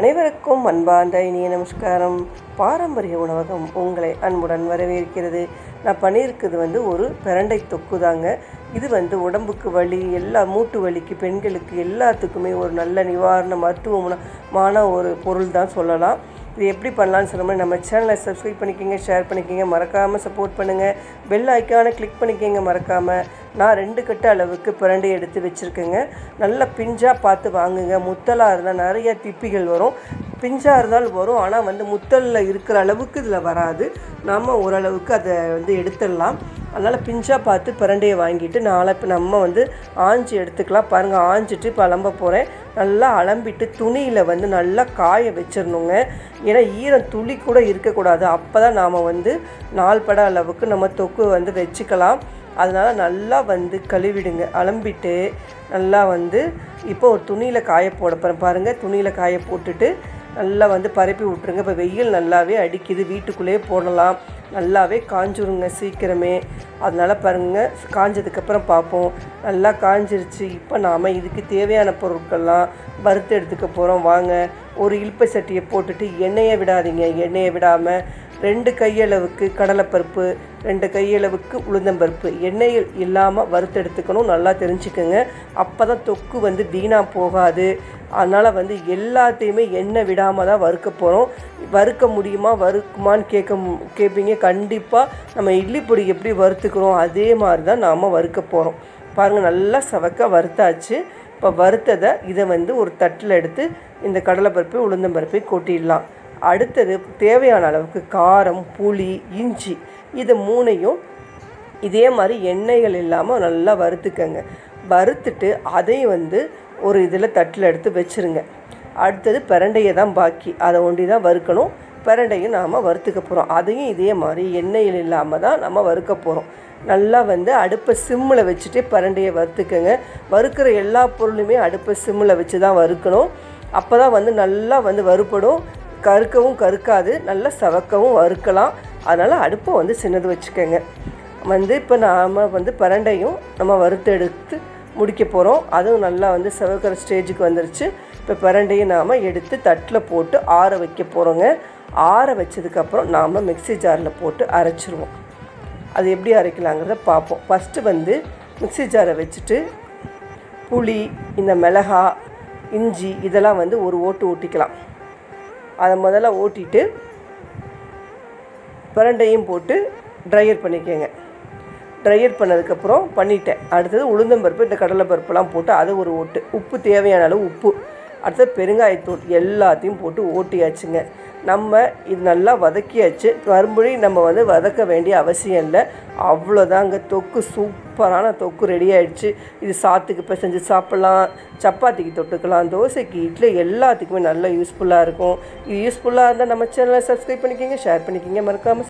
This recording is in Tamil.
அனைவருக்கும் அன்பார்ந்த இனிய நமஸ்காரம் பாரம்பரிய உணவகம் உங்களை அன்புடன் வரவேற்கிறது நான் பண்ணியிருக்கிறது வந்து ஒரு பிரண்டை தொக்கு தாங்க இது வந்து உடம்புக்கு வலி எல்லா மூட்டு வலிக்கு பெண்களுக்கு எல்லாத்துக்குமே ஒரு நல்ல நிவாரண மருத்துவ குணமான ஒரு பொருள் தான் சொல்லலாம் இது எப்படி பண்ணலான்னு சொன்ன மாதிரி நம்ம சேனலை சப்ஸ்கிரைப் பண்ணிக்கோங்க ஷேர் பண்ணிக்கோங்க மறக்காமல் சப்போர்ட் பண்ணுங்கள் பெல் ஐக்கானை கிளிக் பண்ணிக்கோங்க மறக்காமல் நான் ரெண்டு கட்டு அளவுக்கு பிரண்டை எடுத்து வச்சுருக்கேங்க நல்ல பிஞ்சாக பார்த்து வாங்குங்க முத்தலாக இருந்தால் நிறைய திப்பிகள் வரும் பிஞ்சாக இருந்தாலும் வரும் ஆனால் வந்து முத்தலில் இருக்கிற அளவுக்கு இதில் வராது நம்ம ஓரளவுக்கு அதை வந்து எடுத்துடலாம் அதனால் பிஞ்சாக பார்த்து பிரண்டையை வாங்கிட்டு நாளை இப்போ நம்ம வந்து ஆஞ்சி எடுத்துக்கலாம் பாருங்கள் ஆஞ்சிட்டு இப்போ அலம்ப போகிறேன் நல்லா அலம்பிட்டு துணியில் வந்து நல்லா காய வச்சிடணுங்க ஏன்னா ஈரம் துளி கூட இருக்கக்கூடாது அப்போ தான் நாம் வந்து நாள் பட அளவுக்கு நம்ம தொக்கு வந்து வச்சுக்கலாம் அதனால் நல்லா வந்து கழுவிடுங்க அலம்பிட்டு நல்லா வந்து இப்போ ஒரு துணியில் காய போட போகிறேன் பாருங்கள் துணியில் காய போட்டுட்டு நல்லா வந்து பரப்பி விட்ருங்க இப்போ வெயில் நல்லாவே அடிக்குது வீட்டுக்குள்ளேயே போடலாம் நல்லாவே காஞ்சிருங்க சீக்கிரமே அதனால் பாருங்கள் காஞ்சதுக்கப்புறம் பார்ப்போம் நல்லா காஞ்சிருச்சு இப்போ நாம் இதுக்கு தேவையான பொருட்கள்லாம் வறுத்து எடுத்துக்க போகிறோம் வாங்க ஒரு இல்பை சட்டியை போட்டுட்டு எண்ணெயை விடாதீங்க எண்ணெயை விடாமல் ரெண்டு கையளவுக்கு கடலைப்பருப்பு ரெண்டு கையளவுக்கு உளுந்தம்பருப்பு எண்ணெயில் இல்லாமல் வறுத்து எடுத்துக்கணும் நல்லா தெரிஞ்சுக்கோங்க அப்போ தான் தொக்கு வந்து வீணாக போகாது அதனால் வந்து எல்லாத்தையுமே எண்ணெய் விடாமல் தான் வறுக்க போகிறோம் வறுக்க முடியுமா வறுக்குமான்னு கேட்க மு- கேட்பீங்க கண்டிப்பாக நம்ம இட்லி பொடி எப்படி வறுத்துக்கிறோம் அதே மாதிரி தான் நாம் வறுக்க போகிறோம் பாருங்கள் நல்லா சவக்க வறுத்தாச்சு இப்போ வறுத்ததை இதை வந்து ஒரு தட்டில் எடுத்து இந்த கடலைப்பருப்பு உளுந்தம்பருப்பை கொட்டிடலாம் அடுத்தது தேவையான அளவுக்கு காரம் புளி இஞ்சி இது மூணையும் இதே மாதிரி எண்ணெய்கள் இல்லாமல் நல்லா வறுத்துக்கங்க வறுத்துட்டு அதையும் வந்து ஒரு இதில் தட்டில் எடுத்து வச்சுருங்க அடுத்தது பிரண்டையை தான் பாக்கி அதை ஒண்டி தான் வறுக்கணும் பிரண்டையும் நாம் வறுத்துக்க போகிறோம் அதையும் இதே மாதிரி எண்ணெயில் இல்லாமல் தான் நம்ம வறுக்க போகிறோம் நல்லா வந்து அடுப்பை சிம்மில் வச்சுட்டு பிரண்டையை வறுத்துக்கங்க வறுக்கிற எல்லா பொருளுமே அடுப்பை சிம்மில் வச்சு தான் வறுக்கணும் அப்போ தான் வந்து நல்லா வந்து வறுபடும் கருக்கவும் கருக்காது நல்லா சவக்கவும் வறுக்கலாம் அதனால் அடுப்பை வந்து சின்னது வச்சுக்கோங்க வந்து இப்போ நாம் வந்து பிரண்டையும் நம்ம வறுத்து எடுத்து முடிக்க போகிறோம் அதுவும் நல்லா வந்து செவக்கிற ஸ்டேஜுக்கு வந்துருச்சு இப்போ பிரண்டையும் நாம் எடுத்து தட்டில் போட்டு ஆற வைக்க போகிறோங்க ஆற வச்சதுக்கப்புறம் நாம் மிக்ஸி ஜாரில் போட்டு அரைச்சிருவோம் அது எப்படி அரைக்கலாங்கிறத பார்ப்போம் ஃபஸ்ட்டு வந்து மிக்ஸி ஜாரை வச்சுட்டு புளி இந்த மிளகா இஞ்சி இதெல்லாம் வந்து ஒரு ஓட்டு ஓட்டிக்கலாம் அதை முதல்ல ஓட்டிட்டு பிரண்டையும் போட்டு ட்ரையர் பண்ணிக்கோங்க ட்ரையர் பண்ணதுக்கப்புறம் பண்ணிட்டேன் அடுத்தது உளுந்தம்பருப்பு இந்த கடலைப்பருப்புலாம் போட்டு அது ஒரு ஓட்டு உப்பு தேவையான அளவு உப்பு அடுத்தது பெருங்காயத்தூள் எல்லாத்தையும் போட்டு ஓட்டியாச்சுங்க நம்ம இது நல்லா வதக்கியாச்சு மறுபடியும் நம்ம வந்து வதக்க வேண்டிய அவசியம் இல்லை அவ்வளோதாங்க தொக்கு சூப்பரான தொக்கு ரெடி ஆயிடுச்சு இது சாத்துக்கு பிசைஞ்சு சாப்பிட்லாம் சப்பாத்திக்கு தொட்டுக்கலாம் தோசைக்கு இட்லி எல்லாத்துக்குமே நல்லா யூஸ்ஃபுல்லாக இருக்கும் இது யூஸ்ஃபுல்லாக இருந்தால் நம்ம சேனலை சப்ஸ்கிரைப் பண்ணிக்கோங்க ஷேர் பண்ணிக்கோங்க மறக்காமல்